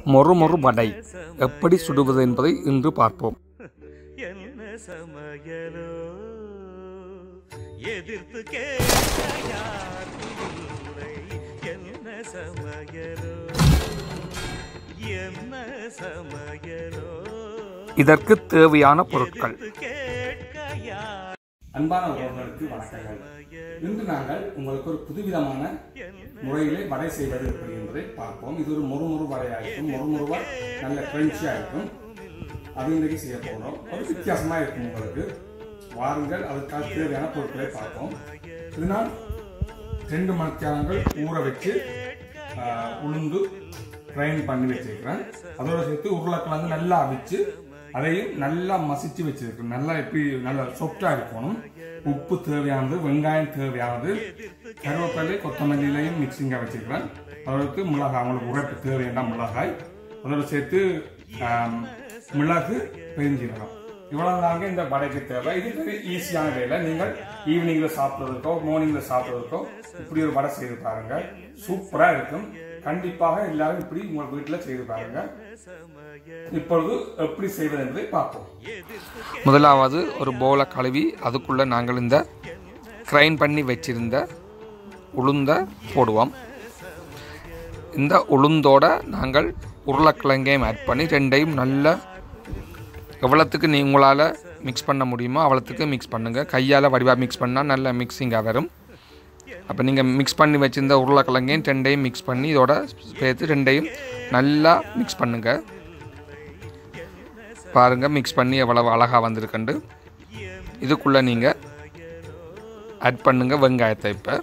மொறு மொறு வடை எப்படி சுடுவது என்பதை இன்று பார்ப்போம் என்ன சமயலோ எதிர்த்து கேட்க யாரும் இல்லை என்ன சமயலோ என்ன சமயலோ இதற்கு தேவையான பொருட்கள் கேட்க யார் அன்பான உறவுகளுக்கு வணக்கங்கள் இன்று நாங்கள் உங்களுக்கு ஒரு புதுவிதமான முறையிலே வடை செய்வது எப்படி என்பதை பார்ப்போம் இது ஒரு முறுமுறு வடையாக இருக்கும் முறுமுறுவா நல்ல கிரன்ச்சியாக இருக்கும் அது இன்றைக்கு செய்ய போகிறோம் ஒரு வித்தியாசமாக இருக்கும் உங்களுக்கு வாருங்கள் அதுக்காக தேவையான பொருட்களை பார்ப்போம் இது நான் ரெண்டு மணித்தியாலங்கள் ஊற வச்சு ஆஹ், உளுந்து கிரைண்ட் பண்ணி வச்சிருக்கிறேன் அதோட சேர்த்து உருளைக்கிழங்கு நல்லா அவிச்சு அதையும் நல்லா மசிச்சு வச்சிருக்கேன் நல்லா எப்படி நல்லா சொப்டா இருக்கணும் உப்பு தேவையானது வெங்காயம் தேவையானது கருவேப்பிலை கொத்தமல்லியிலையும் மிக்சிங்காக வச்சிருக்கிறேன் அதற்கு மிளகாய் உங்களுக்கு உரைப்பு தேவையான மிளகாய் அதோட சேர்த்து ஆம், மிளகு பெருஞ்சீரகம் இவ்வளவு தாங்க இந்த வடைக்கு தேவை இது வெரி ஈஸியான வேலை நீங்கள் ஈவினிங்ல சாப்பிட்றதுக்கோ மார்னிங்ல சாப்பிட்றதுக்கோ இப்படி ஒரு வடை செய்து பாருங்க சூப்பரா இருக்கும் கண்டிப்பாக எல்லாரும் இப்படி உங்க வீட்டுல செய்து பாருங்க இப்பொழுது எப்படி செய்வது என்பதை பார்ப்போம் முதலாவது ஒரு போலை கழுவி அதுக்குள்ள நாங்கள் இந்த கிரைண்ட் பண்ணி வச்சிருந்த உளுந்த போடுவோம் இந்த உளுந்தோட நாங்கள் உருளைக்கிழங்கையும் ஆட் பண்ணி ரெண்டையும் நல்லா எவ்வளோத்துக்கு நீ உங்களால் மிக்ஸ் பண்ண முடியுமோ அவ்வளோத்துக்கு மிக்ஸ் பண்ணுங்கள் கையால் வடிவாக மிக்ஸ் பண்ணால் நல்ல மிக்சிங்காக வரும் அப்போ நீங்கள் மிக்ஸ் பண்ணி வச்சிருந்த உருளைக்கிழங்கையும் ரெண்டையும் மிக்ஸ் பண்ணி இதோட சேர்த்து ரெண்டையும் நல்லா மிக்ஸ் பண்ணுங்கள் பாருங்கள் மிக்ஸ் பண்ணி எவ்வளவு அழகாக வந்திருக்குண்டு இதுக்குள்ளே நீங்கள் ஆட் பண்ணுங்கள் வெங்காயத்தை இப்போ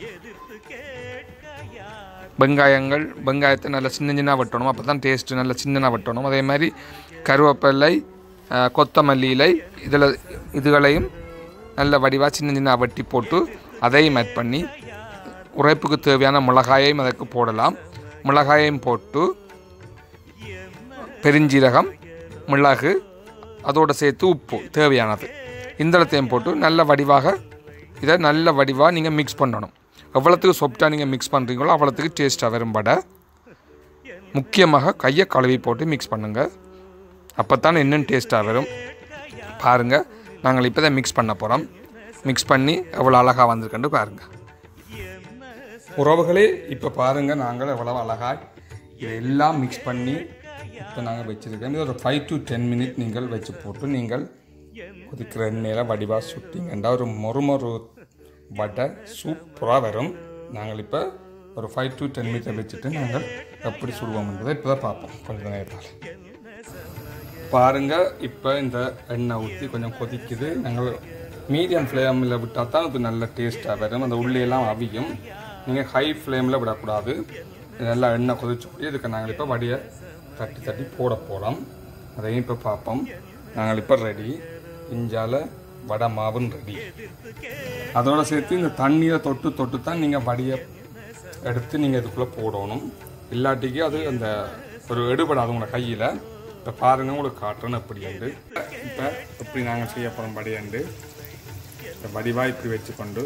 வெங்காயங்கள் வெங்காயத்தை நல்லா சின்ன சின்ன வெட்டணும் அப்போ தான் டேஸ்ட்டு நல்லா சின்னதாக வெட்டணும் அதே மாதிரி கருவேப்பிலை அஹ், கொத்தமல்லி இலை இதில் இதுகளையும் நல்ல வடிவாக சின்ன சின்ன வெட்டி போட்டு அதையும் ஆட் பண்ணி உரைப்புக்கு தேவையான மிளகாயையும் அதற்கு போடலாம் மிளகாயையும் போட்டு பெருஞ்சீரகம் மிளகு அதோடு சேர்த்து உப்பு தேவையானது இந்த இடத்தையும் போட்டு நல்ல வடிவாக இதை நல்ல வடிவாக நீங்கள் மிக்ஸ் பண்ணணும் எவ்வளோத்துக்கு சொப்டாக நீங்கள் மிக்ஸ் பண்ணுறீங்களோ அவ்வளோத்துக்கு டேஸ்ட்டாக வரும் வடை முக்கியமாக கையை கழுவி போட்டு மிக்ஸ் பண்ணுங்கள் அப்போ தான் இன்னும் டேஸ்ட்டாக வரும் பாருங்கள் நாங்கள் இப்போ தான் மிக்ஸ் பண்ண போகிறோம் மிக்ஸ் பண்ணி எவ்வளோ அழகாக வந்திருக்குன்னு பாருங்கள் உறவுகளே இப்போ பாருங்கள் நாங்கள் எவ்வளோ அழகாக இதெல்லாம் மிக்ஸ் பண்ணி இப்போ நாங்கள் வச்சுருக்கோம் இது ஒரு ஃபைவ் டு டென் மினிட் நீங்கள் வச்சு போட்டு நீங்கள் கொதிக்கிற எண்ணெயில் வடிவாக சுட்டிங்கன்னா ஒரு மொறுமொறு வடை சூப்பராக வரும் நாங்கள் இப்போ ஒரு ஃபைவ் டு டென் மினிட் வச்சுட்டு நாங்கள் எப்படி சுடுவோம் என்பதை இப்போ தான் பார்ப்போம் கொஞ்ச நேரத்தில் பாருங்க இப்போ இந்த எண்ணெய் ஊற்றி கொஞ்சம் கொதிக்குது நாங்கள் மீடியம் ஃப்ளேமில் விட்டால் தான் இது நல்ல டேஸ்ட்டாக வரும் அந்த உள்ளேலாம் அவியும் நீங்கள் ஹை ஃப்ளேமில் விடக்கூடாது இது நல்லா எண்ணெய் கொதிச்சு போய் இதுக்கு நாங்கள் இப்போ வடியை தட்டி தட்டி போட போகிறோம் அதையும் இப்போ பார்ப்போம் நாங்கள் இப்போ ரெடி இஞ்சால வடை மாவும் ரெடி அதோட சேர்த்து இந்த தண்ணியை தொட்டு தொட்டு தான் நீங்கள் வடியை எடுத்து நீங்கள் இதுக்குள்ளே போடணும் இல்லாட்டிக்கு அது அந்த ஒரு எடுபடாது உங்களை கையில் இப்போ பாருங்க உங்களுக்கு காட்டுறேன்னு எப்படி உண்டு இப்போ எப்படி நாங்கள் செய்ய போகிறோம் வடியாண்டு இந்த வடிவாக இப்படி வச்சுக்கொண்டு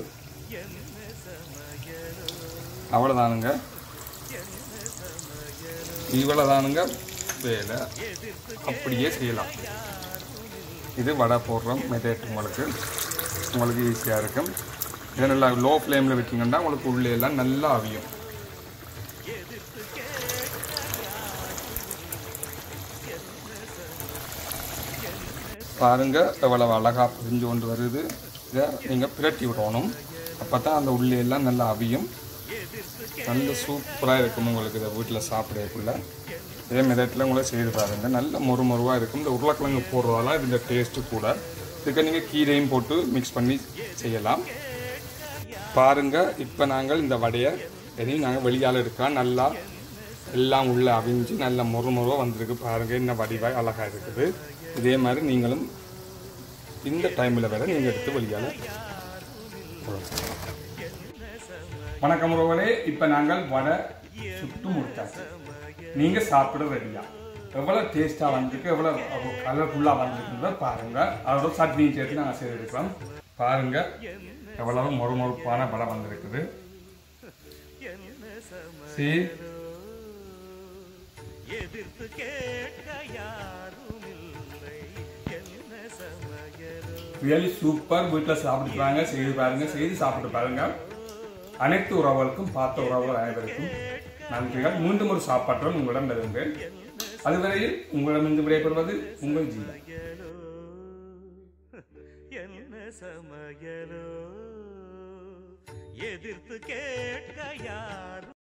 அவ்வளோதானுங்க இவ்வளோதானுங்க வேலை அப்படியே செய்யலாம் இது வடை போடுறோம் மெதேட் உங்களுக்கு உங்களுக்கு ஈஸியாக இருக்கும் இதை நல்லா லோ ஃப்ளேமில் விட்டீங்கன்னா உங்களுக்கு உள்ளே எல்லாம் நல்லா அவியும் பாருங்க எவ்வளவு அழகாக பிரிஞ்சு கொண்டு வருது இதை நீங்கள் பிரட்டி விடணும் அப்போ தான் அந்த உள்ளே எல்லாம் நல்லா அவியும் நல்ல சூப்பராக இருக்கும் உங்களுக்கு இதை வீட்டில் சாப்பிடக்குள்ள இதே மெதட்டில் உங்களை செய்து பாருங்க நல்ல மொறு மொறுவாக இருக்கும் இந்த உருளைக்கிழங்கு போடுறதால இந்த டேஸ்ட்டு கூட இதுக்கு நீங்கள் கீரையும் போட்டு மிக்ஸ் பண்ணி செய்யலாம் பாருங்க இப்போ நாங்கள் இந்த வடையை எதையும் நாங்கள் வெளியால் எடுக்க நல்லா எல்லாம் உள்ள அவிஞ்சு நல்ல மொறு மொறுவாக வந்திருக்கு பாருங்க என்ன வடிவாய் அழகாக இருக்குது இதே மாதிரி நீங்களும் இந்த டைமில் வேற நீங்கள் எடுத்து வெளியால் வணக்கம் உறவுகளே இப்போ நாங்கள் வடை சுட்டு முடிச்சாச்சு நீங்கள் சாப்பிட ரெடியா எவ்வளோ டேஸ்ட்டாக வந்திருக்கு எவ்வளோ கலர்ஃபுல்லாக வந்திருக்குன்றத பாருங்க அதோட சட்னியும் சேர்த்து நாங்கள் செய்திருக்கிறோம் பாருங்க எவ்வளவு மொறு மொறுப்பான வடை வந்திருக்குது See? எதிர்த்து கேட்க யாரும் இல்லை என்ன சமையலோ ரியலி சூப்பர் வீட்டில் சாப்பிட்டுறாங்க செய்து பாருங்க செய்து சாப்பிட்டு பாருங்க அனைத்து உறவுகளுக்கும் பார்த்த உறவுகள் அனைவருக்கும் நன்றிகள் மீண்டும் ஒரு சாப்பாட்டுடன் உங்களிடம் வருகிறேன் அதுவரையில் உங்களிடமிருந்து விடைபெறுவது உங்கள் ஜீவன் என்ன சமையலோ எதிர்த்து கேட்க யாரும்